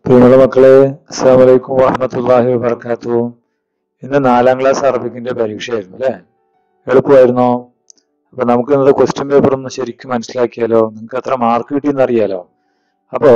പ്രിയമുള്ള മക്കളെ അസ്സാം വലൈക്കും വാഹമത്തല്ലാഹി വബർക്കാത്തു ഇന്ന് നാലാം ക്ലാസ് അറബിക്കിന്റെ പരീക്ഷയായിരുന്നു അല്ലേ എളുപ്പമായിരുന്നോ അപ്പൊ നമുക്ക് ഇന്നത്തെ ക്വസ്റ്റ്യൻ പേപ്പർ ഒന്ന് ശരിക്കും മനസ്സിലാക്കിയാലോ നിങ്ങൾക്ക് എത്ര മാർക്ക് കിട്ടിയെന്ന് അറിയാലോ അപ്പോ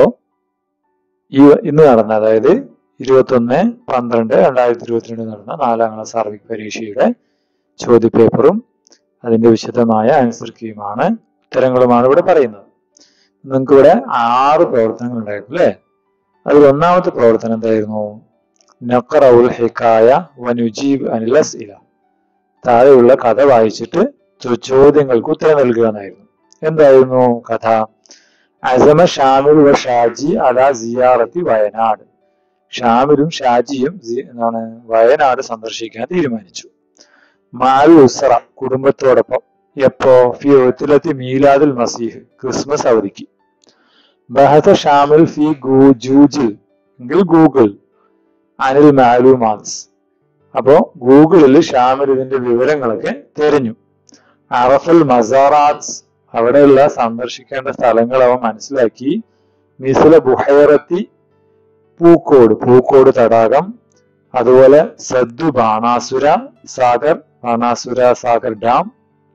ഈ ഇന്ന് നടന്ന അതായത് ഇരുപത്തൊന്ന് പന്ത്രണ്ട് രണ്ടായിരത്തി ഇരുപത്തിരണ്ട് നടന്ന നാലാം ക്ലാസ് അറബിക് പരീക്ഷയുടെ ചോദ്യപേപ്പറും അതിന്റെ വിശദമായ ആൻസർ കീയുമാണ് ഉത്തരങ്ങളുമാണ് ഇവിടെ പറയുന്നത് നിങ്ങൾക്ക് ഇവിടെ ആറ് പ്രവർത്തനങ്ങൾ ഉണ്ടായിരുന്നു അല്ലേ അതിൽ ഒന്നാമത്തെ പ്രവർത്തനം എന്തായിരുന്നു നഖറൗൽ ഹിക്കായ വനുജീബ് അനിൽ അസ്ഇല താഴെയുള്ള കഥ വായിച്ചിട്ട് ചോ- ചോദ്യങ്ങൾക്ക് ഉത്തരം നൽകുക എന്നായിരുന്നു എന്തായിരുന്നു കഥ അസമ ഷാമിൽ വ ഷാജി അല സിയാറത്തി വയനാട് ഷാമിലും ഷാജിയും സി- എന്താണ് വയനാട് സന്ദർശിക്കാൻ തീരുമാനിച്ചു മാൽ ഉസ്ര കുടുംബത്തോടൊപ്പം എപ്പോ ഫി ഒത്തിലത്തി മീലാദുൽ മസീഹ് ക്രിസ്മസ് അവധിക്ക് ബഹസ ഷാമിൽ ഫി ഗൂ- ജൂജിൽ എങ്കിൽ ഗൂഗിൾ അനിൽ മാലൂമാത്സ് അപ്പോ ഗൂഗിളിൽ ഷാമിൽ ഇതിന്റെ വിവരങ്ങളൊക്കെ തിരഞ്ഞു അറഫൽ മസാറാത്സ് അവിടെയുള്ള സന്ദർശിക്കേണ്ട സ്ഥലങ്ങൾ അവൻ മനസ്സിലാക്കി മിസില ബുഹൈറത്തി പൂക്കോട് പൂക്കോട് തടാകം അതുപോലെ സദ്ദു ബാണാസുര സാഗർ ബാണാസുര സാഗർ ഡാം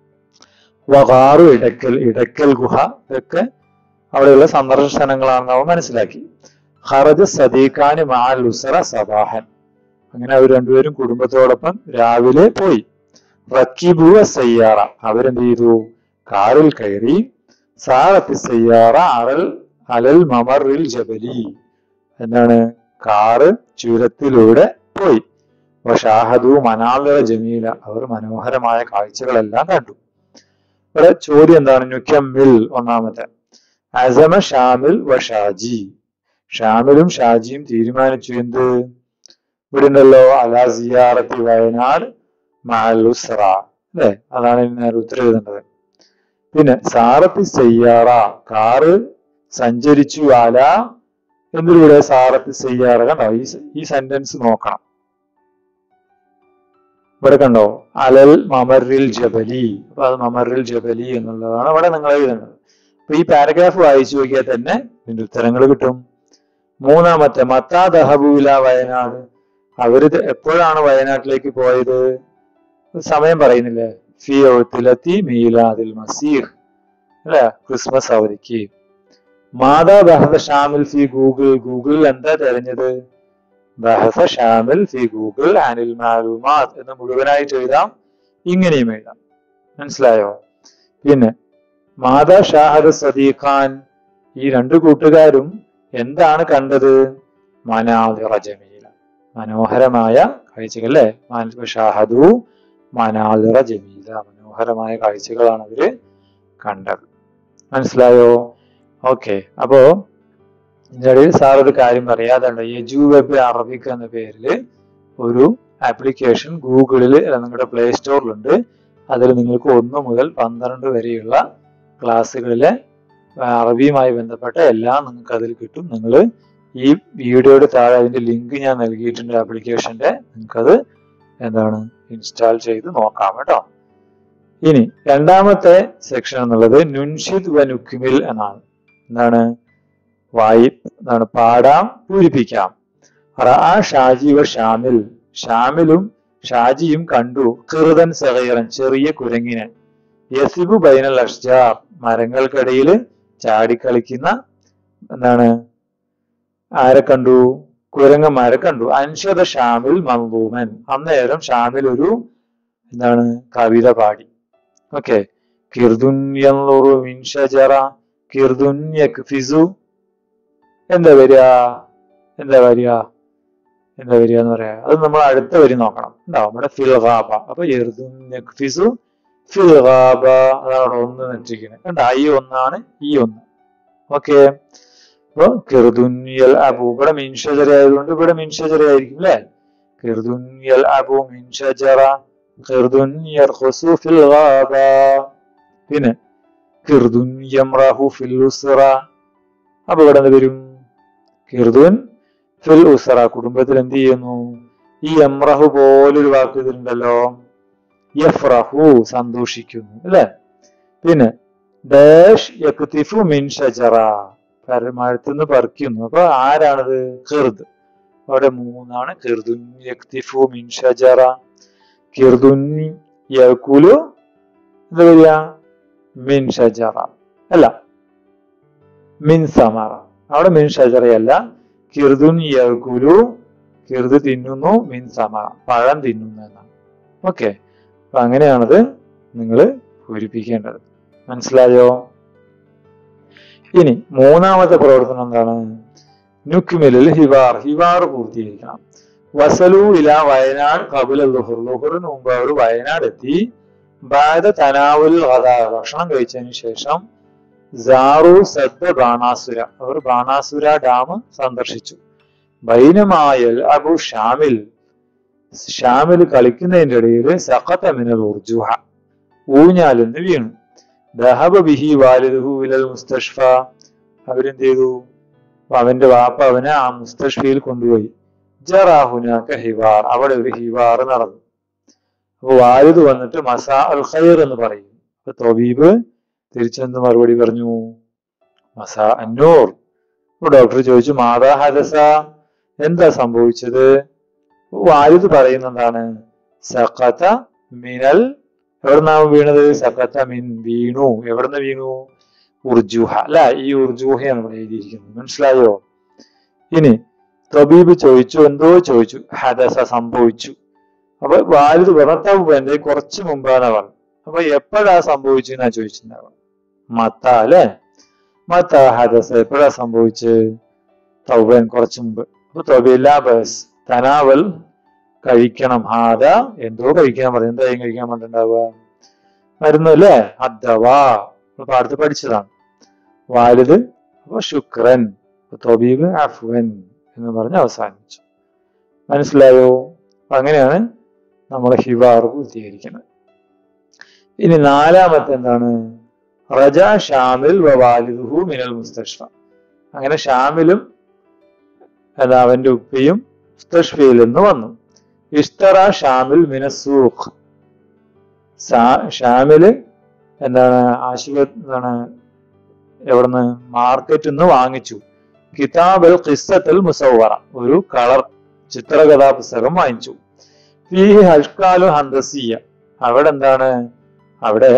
വകാറു ഇടക്കൽ ഇടക്കൽ ഗുഹ ഇതൊക്കെ അവിടെയുള്ള സന്ദർശന സ്ഥലങ്ങളാണെന്ന് അവൻ മനസ്സിലാക്കി ഖറജ സദീഖാന് മാൽ ഉസറ സബാഹൻ അങ്ങനെ അവർ രണ്ടുപേരും കുടുംബത്തോടൊപ്പം രാവിലെ പോയി റക്കിബു സയ്യാറ അവരെന്ത് ചെയ്തു കാറിൽ കയറി സാറത്തി സയ്യാറ അറൽ അലൽ മമറിൽ ജബലി എന്താണ് കാറ് ചുരത്തിലൂടെ പോയി ഷാഹദു മനാലറ ജമീല അവർ മനോഹരമായ കാഴ്ചകളെല്ലാം കണ്ടു ഇവിടെ ചോദ്യം എന്താണ് നുക്കമ്മിൽ ഒന്നാമത്തെ അസമ ഷാമിൽ വ ഷാജി ഷാമിലും ഷാജിയും തീരുമാനിച്ചു എന്ത് ഇവിടെ ഉണ്ടല്ലോ അലാ സിയാറത്തി വയനാട് മാലുസ്ര അല്ലെ അതാണ് ഇനി നേരെ ഉത്തരം എഴുതേണ്ടത് പിന്നെ സാറത്തി സയ്യാറ കാറ് സഞ്ചരിച്ചു അല എന്തിലൂടെ സാറത്തി സയ്യാറ കണ്ടോ ഈ സ- ഈ സെന്റൻസ് നോക്കണം ഇവിടെ കണ്ടോ അലൽ മമറിൽ ജബലി അപ്പൊ അത് മമറിൽ ജബലി എന്നുള്ളതാണ് അവിടെ നിങ്ങൾ എഴുതേണ്ടത് അപ്പൊ ഈ പാരഗ്രാഫ് വായിച്ചു നോക്കിയാൽ തന്നെ ഇതിന്റെ ഉത്തരങ്ങൾ കിട്ടും മൂന്നാമത്തെ മത്താ ദഹബൂല വയനാട് അവര് ഇത് എപ്പോഴാണ് വയനാട്ടിലേക്ക് പോയത് സമയം പറയുന്നില്ലേ ഫി ഒത്തിലെത്തി മീലാദിൽ മസീഹ് അല്ലെ ക്രിസ്മസ് അവധിക്ക് മാതാ ബഹദ ഷാമിൽ ഫി ഗൂഗിൾ ഗൂഗിളിൽ എന്താ തെരഞ്ഞത് ബഹസ ഷാമിൽ ഫി ഗൂഗിൾ അനിൽ മാലൂമാത് എന്ന് മുഴുവനായിട്ട് എഴുതാം ഇങ്ങനെയും എഴുതാം മനസ്സിലായോ പിന്നെ മാതാ ഷാഹദ് സദീഖാൻ ഈ രണ്ട് കൂട്ടുകാരും എന്താണ് കണ്ടത് മനാദിറ ജമീല മനോഹരമായ കാഴ്ചകൾ അല്ലെ ഷാഹദു മനാദിറ ജമീല മനോഹരമായ കാഴ്ചകളാണ് അവര് കണ്ടത് മനസ്സിലായോ ഓക്കെ അപ്പോ ഇതിന്റെ ഇടയിൽ സാർ ഒരു കാര്യം പറയാതുണ്ട് യജു വെബ് അറബിക് എന്ന പേരിൽ ഒരു ആപ്ലിക്കേഷൻ ഗൂഗിളിൽ നിങ്ങളുടെ പ്ലേ സ്റ്റോറിലുണ്ട് അതിൽ നിങ്ങൾക്ക് ഒന്ന് മുതൽ പന്ത്രണ്ട് വരെയുള്ള ക്ലാസ്സുകളിലെ ആ, അറബിയുമായി ബന്ധപ്പെട്ട എല്ലാം നിങ്ങൾക്ക് അതിൽ കിട്ടും നിങ്ങൾ ഈ വീഡിയോയുടെ താഴെ അതിന്റെ ലിങ്ക് ഞാൻ നൽകിയിട്ടുണ്ട് ആപ്ലിക്കേഷന്റെ നിങ്ങൾക്കത് എന്താണ് ഇൻസ്റ്റാൾ ചെയ്ത് നോക്കാം കേട്ടോ ഇനി രണ്ടാമത്തെ സെക്ഷൻ എന്നുള്ളത് നുൻഷിദ് വ നുക്മിൽ എന്നാണ് എന്താണ് വായി എന്താണ് പാടാം പൂരിപ്പിക്കാം റആ ഷാജി വ ഷാമിൽ ഷാമിലും ഷാജിയും കണ്ടു ഖിർദൻ സഗീറൻ ചെറിയ കുരങ്ങിനെ യസിബു ബൈനൽ അഷ്ജാർ മരങ്ങൾക്കിടയിൽ ചാടിക്കളിക്കുന്ന എന്താണ് ആരെ കണ്ടു കുരങ്ങന്മാരെ കണ്ടു അൻഷദ ഷാമിൽ മൻദൂമൻ അന്നേരം ഷാമിൽ ഒരു എന്താണ് കവിത പാടി ഓക്കെ കിർദുൻ യൻളുറു മിൻ ഷജറ കിർദുൻ യക്ഫിസു എന്താ വരിക എന്താ വരിക എന്താ വരിക എന്ന് പറയാ അത് നമ്മൾ അടുത്ത വരി നോക്കണം ഉണ്ടാവും ഇവിടെ ഫിൽഗാബ അപ്പൊ യർദുൻ യക്ഫിസു ഫിൽഗാബ അതാണ് അവിടെ ഒന്ന് നെറ്റിരിക്കുന്നത് കണ്ട ഈ ഒന്നാണ് ഈ ഒന്ന് ഓക്കെ അപ്പൊ കിർദുന്യൽ അബു ഇവിടെ മിൻഷജറ ആയതുകൊണ്ട് ഇവിടെ മിൻഷജറ ആയിരിക്കും അല്ലെ കിർദുന്യൽ അബു മിൻഷജറ കിർദുൻ യർഖുസു ഫിൽ ഗാബ പിന്നെ കിർദുൻ യംറഹു ഫിൽ ഉസ്റ അപ്പൊ ഇവിടെ എന്ത് വരും കിർദുൻ ഫിൽ ഉസ്റ കുടുംബത്തിൽ എന്ത് ചെയ്യുന്നു ഈ യംറഹു പോലൊരു വാക്ക് ഇതിലുണ്ടല്ലോ യഫ്രഹു സന്തോഷിക്കുന്നു അല്ലെ പിന്നെ ഡാഷ് യക്തിഫു മിൻ ഷജറ പര- മരത്തുനിന്ന് പറിക്കുന്നു അപ്പൊ ആരാണത് കിർദ് അവിടെ മൂന്നാണ് കിർദുൻ യക്തിഫു മിൻ ഷജറ കിർദുൻ യകുലു എന്താ വരിക മിൻ ഷജറ അല്ല മിൻ സമറ അവിടെ മിൻ ഷജറയല്ല കിർദുൻ യകുലു കിർദ് തിന്നുന്നു മിൻ സമറ പഴം തിന്നുന്നു എന്നാണ് ഓക്കെ അപ്പൊ അങ്ങനെയാണത് നിങ്ങൾ പൂരിപ്പിക്കേണ്ടത് മനസ്സിലായോ ഇനി മൂന്നാമത്തെ പ്രവർത്തനം എന്താണ് നുക്മിലിൽ ഹിവാർ ഹിവാർ പൂർത്തീകരിക്കണം വസലു ഇല വയനാട് കബുൽ ലുഹുർ ലുഹുറിന് മുമ്പ് അവർ വയനാട് എത്തി ബാധ തനാവുൽ കഥ ഭക്ഷണം കഴിച്ചതിന് ശേഷം സാറു സദ്ദ ബാണാസുര അവർ ബാണാസുര ഡാം സന്ദർശിച്ചു ബൈനമായൽ അബു ഷാമിൽ ഷാമിൽ കളിക്കുന്നതിന്റെ ഇടയിൽ സഖത്ത മിനൽ ഉർജുഹ ഊഞ്ഞാലെന്ന് വീണു ദഹബ ബിഹി വാലിദുഹു ഇലൽ മുസ്തഷ്ഫ അവരെന്ത് ചെയ്തു അപ്പൊ അവന്റെ വാപ്പ അവനെ ആ മുസ്തഷ്ഫയിൽ കൊണ്ടുപോയി ജറാഹുനാക്ക ഹിവാർ അവിടെ ഒരു ഹിവാർ നടന്നു അപ്പൊ വാലിദ് വന്നിട്ട് മസാ അൽ ഖൈർ എന്ന് പറയും അപ്പൊ തൊബീബ് തിരിച്ചെന്ത് മറുപടി പറഞ്ഞു മസാ അന്നൂർ അപ്പൊ ഡോക്ടർ ചോദിച്ചു മാതാ ഹദസ എന്താ സംഭവിച്ചത് വാലിദ് പറയുന്ന എന്താണ് സഖത്ത മിനൽ എവിടുന്നാണ് വീണത് സഖത്ത മിൻ വീണു എവിടുന്ന് വീണു ഉർജുഹ അല്ല ഈ ഉർജുഹയാണ് ഇവിടെ എഴുതിയിരിക്കുന്നത് മനസ്സിലായോ ഇനി തബീബ് ചോദിച്ചു എന്തോ ചോദിച്ചു ഹദസ സംഭവിച്ചു അപ്പൊ വാലിദ് ഭർത്താവ് എന്റെ കുറച്ച് മുമ്പാണ് പറഞ്ഞു അപ്പൊ എപ്പോഴാ സംഭവിച്ചു എന്നാ ചോദിച്ചിട്ടുണ്ടാവുക മത്ത അല്ലെ മത്ത ഹദസ എപ്പോഴാ സംഭവിച്ചത് തൗബൻ കുറച്ച് മുമ്പ് അപ്പൊ തൊബില്ല ബസ് തനാവൽ കഴിക്കണം ഹാദ എന്തോ കഴിക്കാൻ പറഞ്ഞു എന്തായാലും കഴിക്കാൻ പറഞ്ഞിട്ടുണ്ടാവുക മരുന്ന് അല്ലേ അദ്ദവാ നമ്മൾ പാടത്ത് പഠിച്ചതാണ് വാലിദ് അപ്പൊ ശുക്രൻ അപ്പൊ തൊബീബ് അഫ്വൻ എന്ന് പറഞ്ഞ് അവസാനിച്ചു മനസ്സിലായോ അപ്പൊ അങ്ങനെയാണ് നമ്മൾ ഹിവാർ പൂർത്തീകരിക്കുന്നത് ഇനി നാലാമത്തെ എന്താണ് റജ ഷാമിൽ വ വാലിദുഹു മിനൽ മുസ്തഷ്ഫ അങ്ങനെ ഷാമിലും എന്താ അവന്റെ ഉപ്പയും മുസ്തഷ്ഫയിൽ നിന്ന് വന്നു ഇഷ്തറ ഷാമിൽ മിനസൂഖ് ഷാമില് എന്താണ് ആശുപത്രി എന്താണ് എവിടുന്ന് മാർക്കറ്റിൽ നിന്ന് വാങ്ങിച്ചു കിതാബൽ ഖിസ്സത്തുൽ മുസവറ ഒരു കളർ ചിത്രകഥാ പുസ്തകം വാങ്ങിച്ചു ഫീഹി ഹഷ്കാലു ഹന്തസിയ അവിടെ എന്താണ് അവിടെ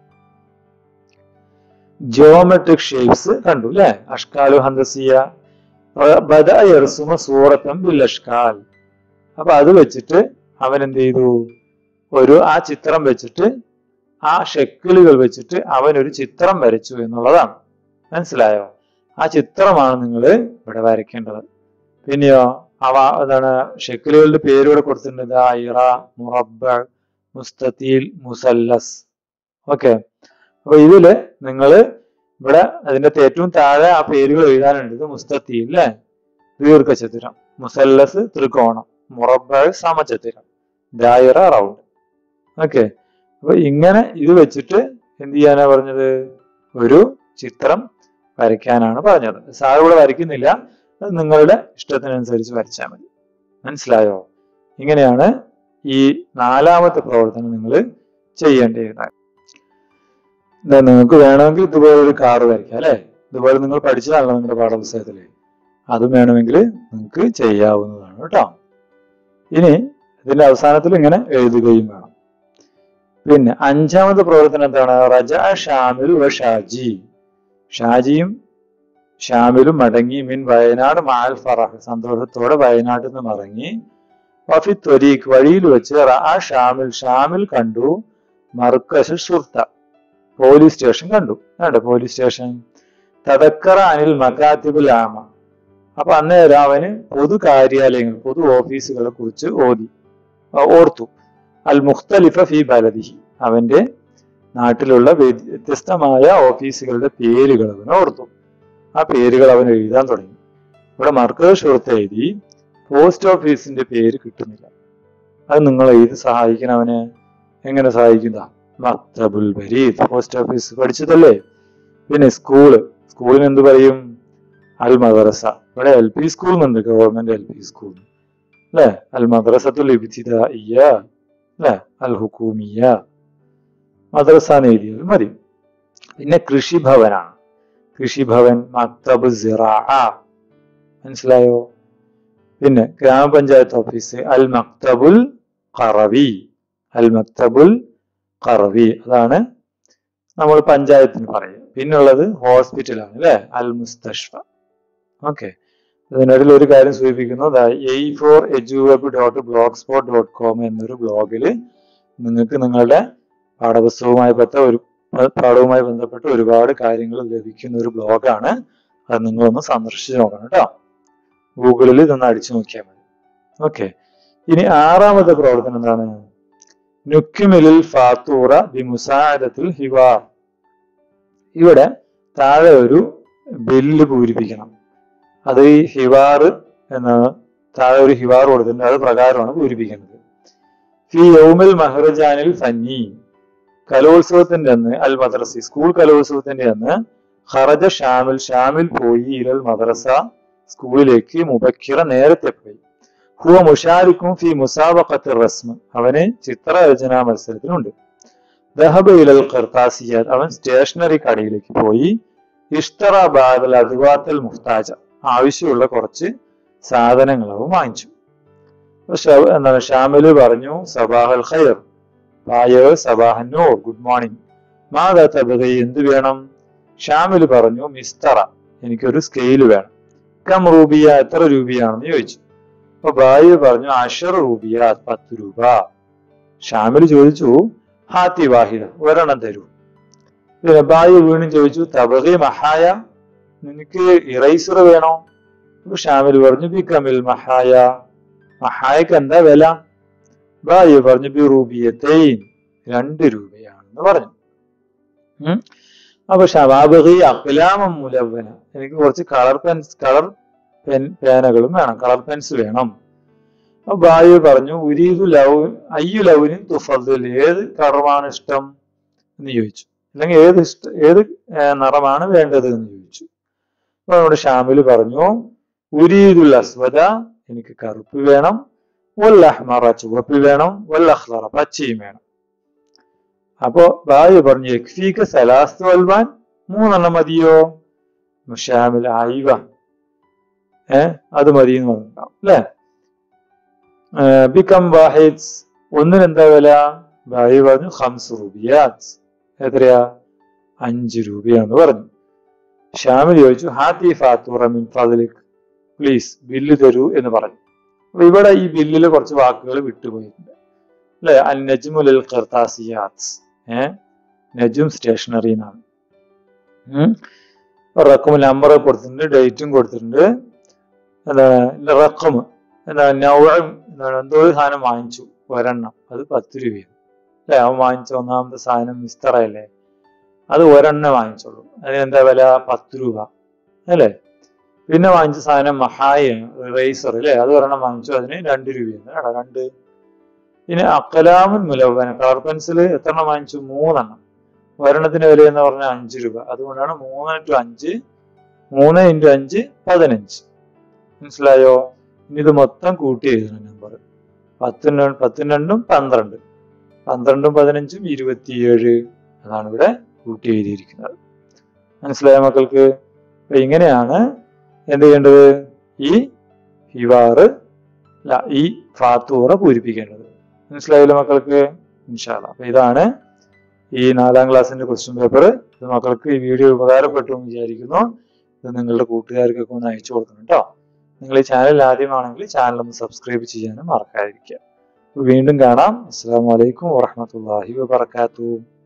ജിയോമെട്രിക് ഷേപ്സ് കണ്ടു അല്ലെ അഷ്കാലു ഹന്തസിയ ബദ യർസുമ സൂറത്തം ബിൽ അഷ്കാൽ അപ്പൊ അത് വെച്ചിട്ട് അവൻ എന്ത് ചെയ്തു ഒരു ആ ചിത്രം വെച്ചിട്ട് ആ ഷെക്കിലുകൾ വെച്ചിട്ട് അവൻ ഒരു ചിത്രം വരച്ചു എന്നുള്ളതാണ് മനസ്സിലായോ ആ ചിത്രമാണ് നിങ്ങൾ ഇവിടെ വരയ്ക്കേണ്ടത് പിന്നെയോ അവ എന്താണ് ഷെക്കിലുകളുടെ പേര് ഇവിടെ കൊടുത്തിട്ടുണ്ട് ഐറ മുറബ മുസ്തീൽ മുസല്ലസ് ഓക്കെ അപ്പൊ ഇതില് നിങ്ങൾ ഇവിടെ അതിന്റെ ഏറ്റവും താഴെ ആ പേരുകൾ എഴുതാനുണ്ട് ഇത് മുസ്തീൽ അല്ലെ ദീർഘചതുരം മുസല്ലസ് ത്രികോണം മുറബ സമചതുരം ദായിറ റൗണ്ട് ഓക്കെ അപ്പൊ ഇങ്ങനെ ഇത് വെച്ചിട്ട് എന്ത് ചെയ്യാനാ പറഞ്ഞത് ഒരു ചിത്രം വരയ്ക്കാനാണ് പറഞ്ഞത് സാർ ഇവിടെ വരയ്ക്കുന്നില്ല അത് നിങ്ങളുടെ ഇഷ്ടത്തിനനുസരിച്ച് വരച്ചാൽ മതി മനസ്സിലായോ ഇങ്ങനെയാണ് ഈ നാലാമത്തെ പ്രവർത്തനം നിങ്ങൾ ചെയ്യേണ്ടിയിരുന്നത് എന്താ നിങ്ങൾക്ക് വേണമെങ്കിൽ ഇതുപോലെ ഒരു കാറ് വരയ്ക്കാം അല്ലെ ഇതുപോലെ നിങ്ങൾ പഠിച്ചതാണല്ലോ നിങ്ങളുടെ പാഠപുസ്തകത്തില് അതും വേണമെങ്കിൽ നിങ്ങൾക്ക് ചെയ്യാവുന്നതാണ് കേട്ടോ ഇനി ഇതിന്റെ അവസാനത്തിൽ ഇങ്ങനെ എഴുതുകയും വേണം പിന്നെ അഞ്ചാമത്തെ പ്രവർത്തനം എന്താണ് റജ ഷാമിൽ വ ഷാജി ഷാജിയും ഷാമിലും മടങ്ങി മിൻ വയനാട് മാൽ ഫറഹ് സന്തോഷത്തോടെ വയനാട്ടിൽ നിന്ന് മടങ്ങി വഫി ത്വരീഖ് വഴിയിൽ വെച്ച് ആ ഷാമിൽ ഷാമിൽ കണ്ടു മർക്കസ് ഷുർത്ത പോലീസ് സ്റ്റേഷൻ കണ്ടു കണ്ടോ പോലീസ് സ്റ്റേഷൻ തദക്കറ അനിൽ മക്കാത്തിബുൽ ആമ അപ്പൊ അന്നേരം അവന് പൊതു കാര്യാലയങ്ങൾ പൊതു ഓഫീസുകളെ കുറിച്ച് ഓതി ഓർത്തു അൽ മുഖ്തലിഫ ഫി ബലദിഹി അവന്റെ നാട്ടിലുള്ള വ്യത്യസ്തമായ ഓഫീസുകളുടെ പേരുകൾ അവൻ ഓർത്തു ആ പേരുകൾ അവൻ എഴുതാൻ തുടങ്ങി ഇവിടെ മർക്കസ് ഷുർത്ത് എഴുതി പോസ്റ്റ് ഓഫീസിന്റെ പേര് കിട്ടുന്നില്ല അത് നിങ്ങൾ എഴുതി സഹായിക്കണം അവന് എങ്ങനെ സഹായിക്കുന്ന മക്തബുൽ ബരീദ് പോസ്റ്റ് ഓഫീസ് പഠിച്ചതല്ലേ പിന്നെ സ്കൂള് സ്കൂളിന് എന്ത് പറയും അൽ മദ്രസ ഇവിടെ എൽ പി സ്കൂൾ എന്നുണ്ട് ഗവൺമെന്റ് എൽ പി സ്കൂൾ അല്ലെ അൽ മദ്രസത്തുൽ ഇബ്തിദായിയ അല്ലെ അൽ ഹുക്കൂമിയ മദ്രസ എന്ന് എഴുതിയാൽ മതി പിന്നെ കൃഷിഭവനാണ് കൃഷിഭവൻ മക്തബ് സിറാ മനസ്സിലായോ പിന്നെ ഗ്രാമപഞ്ചായത്ത് ഓഫീസ് അൽ മക്തബുൽ ഖറവി അൽ മക്തബുൽ ഖറവി അതാണ് നമ്മൾ പഞ്ചായത്തിന് പറയുക പിന്നുള്ളത് ഹോസ്പിറ്റലാണ് അല്ലെ അൽ മുസ്തഷ്ഫ ഓക്കെ ഇതിനിടയിൽ ഒരു കാര്യം സൂചിപ്പിക്കുന്നു എ ഫോർ എജുവബ് dot blog spot dot com എന്നൊരു ബ്ലോഗിൽ നിങ്ങൾക്ക് നിങ്ങളുടെ പാഠപുസ്തകവുമായി ബന്ധ ഒരു പാഠവുമായി ബന്ധപ്പെട്ട് ഒരുപാട് കാര്യങ്ങൾ ലഭിക്കുന്ന ഒരു ബ്ലോഗാണ് അത് നിങ്ങളൊന്ന് സന്ദർശിച്ച് നോക്കണം കേട്ടോ ഗൂഗിളിൽ ഇതൊന്ന് അടിച്ചു നോക്കിയാൽ മതി ഓക്കെ ഇനി ആറാമത്തെ പ്രവർത്തനം എന്താണ് നുക്കുമിലിൽ ഫാത്തൂറ ബിമുസാദത്തിൽ ഹിവാർ ഇവിടെ താഴെ ഒരു ബില്ല് പൂരിപ്പിക്കണം അത് ഈ ഹിവാർ എന്നാണ് താഴെ ഒരു ഹിവാർ കൊടുത്തിട്ടുണ്ട് അത് പ്രകാരമാണ് പൂരിപ്പിക്കുന്നത് ഫി യൗമിൽ മഹ്റജാനിൽ ഫന്നി കലോത്സവത്തിന്റെ അന്ന് അൽ മദ്രസി സ്കൂൾ കലോത്സവത്തിന്റെ അന്ന് ഖറജ ഷാമിൽ ഷാമിൽ പോയി ഇലൽ മദ്രസ സ്കൂളിലേക്ക് മുബക്കിറ നേരത്തെ പോയി ഹുവ മുഷാരിക്കും ഫി മുസാബഖത്ത് റസ്മ് അവന് ചിത്രരചനാ മത്സരത്തിനുണ്ട് ദഹബ ഇലൽ ഖർത്താസിയാത്ത് അവൻ സ്റ്റേഷനറി കടയിലേക്ക് പോയി ഇഷ്തറ ബാദൽ അതുവാത്തൽ മുഹ്താജ ആവശ്യമുള്ള കുറച്ച് സാധനങ്ങൾ അവൻ വാങ്ങിച്ചു അപ്പൊ ഷ- എന്താണ് ഷാമില് പറഞ്ഞു സബാഹൽ ഖൈർ പായോ സബാഹന്നൂർ ഗുഡ് മോർണിംഗ് മാതാ തബകൈ എന്ത് വേണം ഷാമില് പറഞ്ഞു മിസ്തറ എനിക്കൊരു സ്കെയിൽ വേണം കം റൂബിയ എത്ര രൂപയാണെന്ന് ചോദിച്ചു അപ്പൊ ബായി പറഞ്ഞു അഷർ റൂബിയ പത്ത് രൂപ ഷാമിൽ ചോദിച്ചു ഹാത്തി വാഹിദ ഒരെണ്ണം തരൂ പിന്നെ ബായി വീണ്ടും ചോദിച്ചു തബകി മഹായ നിനക്ക് ഇറൈസർ വേണോ അപ്പൊ ഷാമിൽ പറഞ്ഞു ബിക്കമിൽ മഹായ മഹായക്ക് എന്താ വില ബായി പറഞ്ഞു ബി റൂബിയത്തെയിൻ രണ്ട് രൂപയാണെന്ന് പറഞ്ഞു ഉം. അപ്പൊ ഷവാബഹി അഖിലാമം മുലവന എനിക്ക് കുറച്ച് കളർ പെൻസ് കളർ പെൻ പേനകളും വേണം കളർ പെൻസ് വേണം അപ്പൊ ബായു പറഞ്ഞു ഉരീദു ലവ് അയ്യു ലൗവിനും തുഫദ്ദൽ ഏത് കളറുമാണ് ഇഷ്ടം എന്ന് ചോദിച്ചു അല്ലെങ്കിൽ ഏത് ഇഷ്ട ഏത് ഏർ നിറമാണ് വേണ്ടത് എന്ന് ചോദിച്ചു അപ്പൊ നമ്മുടെ ഷാമില് പറഞ്ഞു ഉരീദുൽ അസ്വദ എനിക്ക് കറുപ്പ് വേണം വൽ അഹ്മറ ചുവപ്പ് വേണം വൽ അഖ്ലറ പച്ചയും വേണം അപ്പോ ബായു പറഞ്ഞു യക്ഫീക്ക് സലാസ്തു അൽവാൻ മൂന്നെണ്ണം മതിയോ ഷാമിൽ ആയിവ ഏ അത് മതി എന്ന് പറഞ്ഞിട്ടുണ്ടാവും അല്ലെ ബിക്കം വാഹിദ് ഒന്നിന് എന്താ വില ബായി പറഞ്ഞു ഹംസ് റുബിയാത്ത് എത്രയാ അഞ്ച് രൂപയാന്ന് പറഞ്ഞു ഷാമിൽ ചോദിച്ചു ഹാത്തി ഫാത്തൂറ മിൻ ഫadlik പ്ലീസ് ബില്ല് തരൂ എന്ന് പറഞ്ഞു അപ്പൊ ഇവിടെ ഈ ബില്ലിൽ കുറച്ച് വാക്കുകൾ വിട്ടുപോയിട്ടുണ്ട് അല്ലെ അൽ നജ്മുൽ ഖർത്താസിയാത്ത് ഏ നജും സ്റ്റേഷനറി എന്നാണ് റക്കും നമ്പർ കൊടുത്തിട്ടുണ്ട് ഡേറ്റും കൊടുത്തിട്ടുണ്ട് എന്താണ് റക്കം എന്താണ് നൗഴം എന്താണ് എന്തോ ഒരു സാധനം വാങ്ങിച്ചു ഒരെണ്ണം അത് പത്ത് രൂപയാണ് അല്ലെ അവൻ വാങ്ങിച്ച ഒന്നാമത്തെ സാധനം മിസ്തറയല്ലേ അത് ഒരെണ്ണം വാങ്ങിച്ചുള്ളൂ അതിന് എന്താ വില പത്ത് രൂപ അല്ലേ പിന്നെ വാങ്ങിച്ച സാധനം മഹായ റേസർ അല്ലേ അത് ഒരെണ്ണം വാങ്ങിച്ചു അതിന് രണ്ട് രൂപയാണ് എടാ രണ്ട് പിന്നെ അക്കലാമുൻ മുലവന കളർ പെൻസിൽ എത്ര എണ്ണം വാങ്ങിച്ചു മൂന്നെണ്ണം ഒരെണ്ണത്തിന്റെ വില എന്ന് പറഞ്ഞാൽ അഞ്ച് രൂപ അതുകൊണ്ടാണ് മൂന്ന് ടു അഞ്ച് മൂന്ന് ഇൻറ്റു അഞ്ച് പതിനഞ്ച് മനസ്സിലായോ ഇനി ഇത് മൊത്തം കൂട്ടി എഴുതണം നമ്പർ പത്തിന് പത്തിന് രണ്ടും പന്ത്രണ്ട് പന്ത്രണ്ടും പതിനഞ്ചും ഇരുപത്തിയേഴ് അതാണ് ഇവിടെ കൂട്ടി എഴുതിയിരിക്കുന്നത് മനസ്സിലായ മക്കൾക്ക് അപ്പൊ ഇങ്ങനെയാണ് എന്ത് ചെയ്യേണ്ടത് ഈ ഹിവാറ് അല്ല ഈ ഫാത്തൂറ പൂരിപ്പിക്കേണ്ടത് മനസ്സിലായല്ലോ മക്കൾക്ക് ഇൻഷാല്ല അപ്പൊ ഇതാണ് ഈ നാലാം ക്ലാസ്സിന്റെ ക്വസ്റ്റ്യൻ പേപ്പർ ഇത് മക്കൾക്ക് ഈ വീഡിയോ ഉപകാരപ്പെട്ടു എന്ന് വിചാരിക്കുന്നു ഇത് നിങ്ങളുടെ കൂട്ടുകാർക്കൊക്കെ ഒന്ന് അയച്ചു കൊടുക്കണം കേട്ടോ നിങ്ങൾ ഈ ചാനൽ ആദ്യമാണെങ്കിൽ ചാനൽ ഒന്ന് സബ്സ്ക്രൈബ് ചെയ്യാനും മറക്കാതിരിക്കുക അപ്പൊ വീണ്ടും കാണാം അസ്സാം വലൈക്കും വാഹമത്തല്ലാഹി വാബർക്കാത്തു